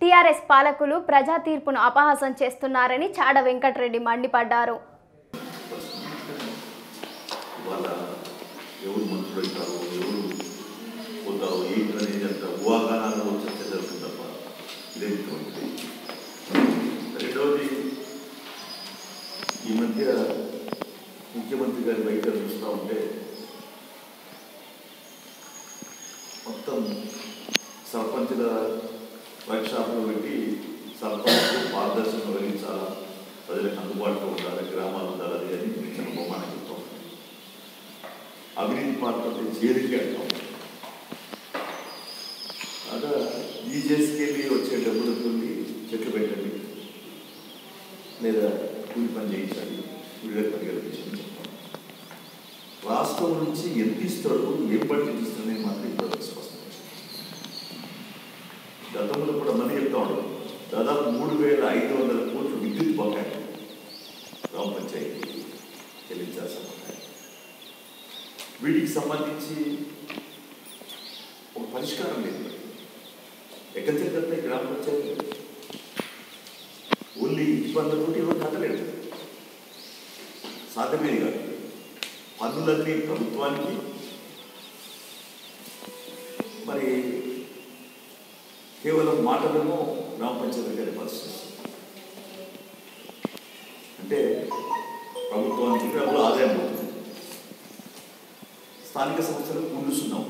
TRS పాలకులు ప్రజా తీర్పును అపహాసం చేస్తున్నారని చాడ వెంకటరెడ్డి మండిపడ్డారు వాళ్ళ ఎవరు మంత్రులు అవుతారో ఎవరు పోతారో ఏంటి అనేది అంత ఊహాగానాలు చర్చ జరుగుతుంది తప్ప ఇదేం కాదు. రెండవది ఈ మధ్య ముఖ్యమంత్రి గారి వైఖరి చూస్తూ ఉంటే మొత్తం సర్పంచుల వర్క్షాప్లో పెట్టి సర్పంచ్ పారదర్శకం వహించాలా ప్రజలకు అందుబాటులో ఉండాలి గ్రామాలు ఉండాలి అది అని చిన్న బొమ్మన చెప్తాం అవినీతి పాత్ర చేరికే అంటాం అలా ఈ చేసుకెళ్ళి వచ్చే డబ్బులతో చెట్లు పెట్టండి లేదా కూలి పని చేయించాలి వీళ్ళకి పని కల్పించండి చెప్తాం రాష్ట్రం నుంచి ఎంత ఇస్తాడు ఏం బడ్జెట్ ఇస్తుంది మాత్రం ఇప్పుడు స్పష్టం గతంలో కూడా మళ్ళీ చెప్తా ఉన్నాం దాదాపు మూడు వేల ఐదు వందల కోట్లు విద్యుత్ బకాయి గ్రామ పంచాయతీ చెల్లించాల్సిన బకాయి వీటికి సంబంధించి ఒక పరిష్కారం లేదు ఎక్కడ చెల్లుతాయి గ్రామ పంచాయతీ ఓన్లీ ఇబ్బందులతో ఎవరు కట్టలేదు సాధ్యమే కాదు పన్నులన్నీ ప్రభుత్వానికి మరి కేవలం మాటలను గ్రామ పంచాయతీ గారి పరిస్థితి అంటే ప్రభుత్వానికి డబ్బులు ఆదాయం అవుతుంది స్థానిక సంస్థలకు ముందుస్తున్నాం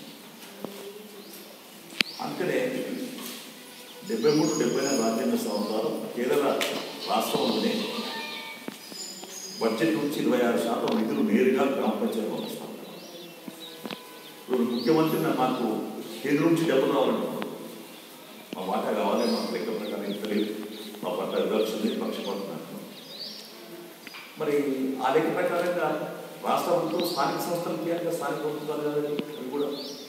అందుకనే డెబ్బై మూడు డెబ్బై నాలుగు రాజ్యాంగ సంవత్సరాలు కేరళ రాష్ట్రంలోనే బడ్జెట్ నుంచి ఇరవై ఆరు శాతం నిధులు నేరుగా గ్రామ పంచాయతీ పంపిస్తాం ఇప్పుడు ముఖ్యమంత్రి మాకు కేంద్రం నుంచి డబ్బులు రావాలంటున్నారు మా వాటా కావాలి మాకు లెక్క ప్రకారం ఇంత లేదు మా పట్ల వివక్షింది పక్షపాతం అంటున్నాం మరి ఆ లెక్క ప్రకారంగా రాష్ట్ర ప్రభుత్వం స్థానిక సంస్థలు కీలక స్థానిక ప్రభుత్వాలు కదండి అవి కూడా